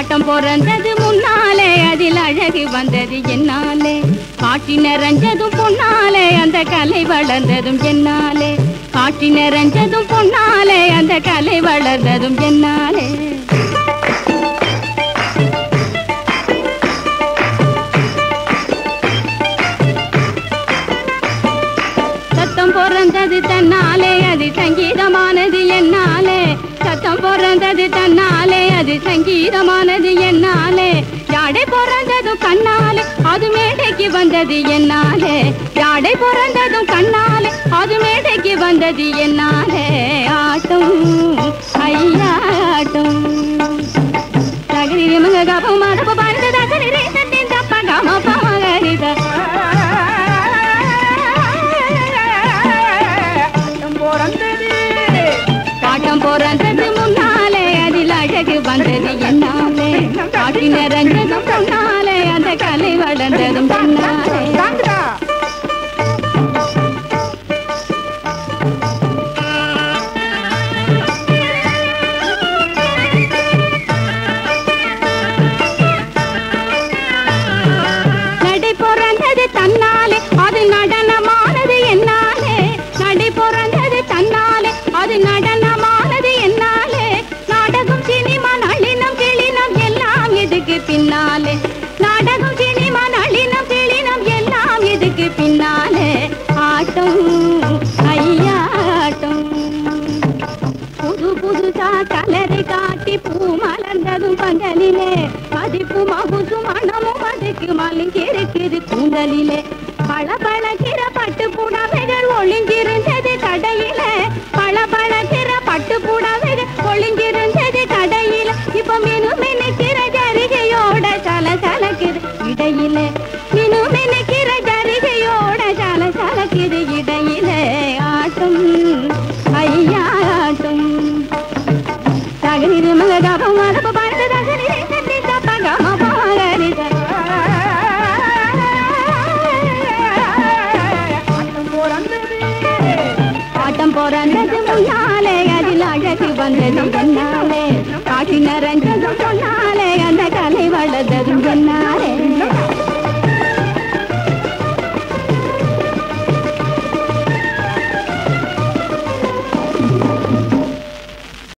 ஆட்டம் பிறந்தது முன்னாலே அதில் அழகு வந்தது என்னாலே காட்டி நிறைஞ்சதும் பொன்னாலே அந்த கலை வளர்ந்ததும் என்னாலே காட்டி நிறைஞ்சதும் பொன்னாலே அந்த கலை வளர்ந்ததும் என்னாலே சத்தம் பிறந்தது தன்னாலே அது சங்கீதமானது என்னாலே சத்தம் பிறந்தது தன்னாலே அது சங்கீதமானது என்னாலே யாடை பிறந்ததும் கண்ணாலே அது மேடைக்கு வந்தது என்னாலே யாடை பிறந்ததும் கண்ணாலே அது மேடைக்கு வந்தது என்னாலே ஆட்டம் ஐயா ஆட்டம் தகரி மக கப மரபு பாரத தகரி ரே தட்டின் தப்ப கம பமகரித காட்டம் பிறந்தது முன்னாலே அதில் அழகு வந்தது என்னாலே காட்டி நிறைஞ்சதும் முன்னாலே அந்த கலை வளர்ந்ததும் பின்னாலே நடை பிறந்தது தன்னாலே அது நடனமானது என்னாலே நடை பிறந்தது தன்னாலே அது நடனமானது என்னாலே நாடகம் சினிமா நளினம் கிளினம் எல்லாம் இதுக்கு பின்னாலே நாடகம் சினிமா நளினம் கிளினம் எல்லாம் இதுக்கு பின்னாலே ஆட்டம் ஐயா ஆட்டம் புது புதுசா கலரை காட்டி பூ மலர்ந்ததும் பந்தலிலே மதிப்பு மகுசு மனமும் அதுக்கு மலிங்கிருக்குது கூந்தலிலே பள பழக்கிற பட்டு புடவைகள் ஒளிஞ்சிருந்தது கடையில பள பழக்கிற பட்டு புடவைகள் ஒளிஞ்சிருந்தது கடையில இப்ப மினு மினுக்கிற ஜரிகையோட சல சலக்குது இடையில மினு மினுக்கிற ஜரிகையோட சல சலக்குது இடையில ஆட்டம் ஐயா ஆட்டம் தகனிரு மக கப மரப பார்த்த தகனிரை தட்டி தப்ப கம பாகரித ஆட்டம் போறந்தது முன்னாலே அதில் அழகு வந்தது என்னாலே காட்டி நிறைஞ்ச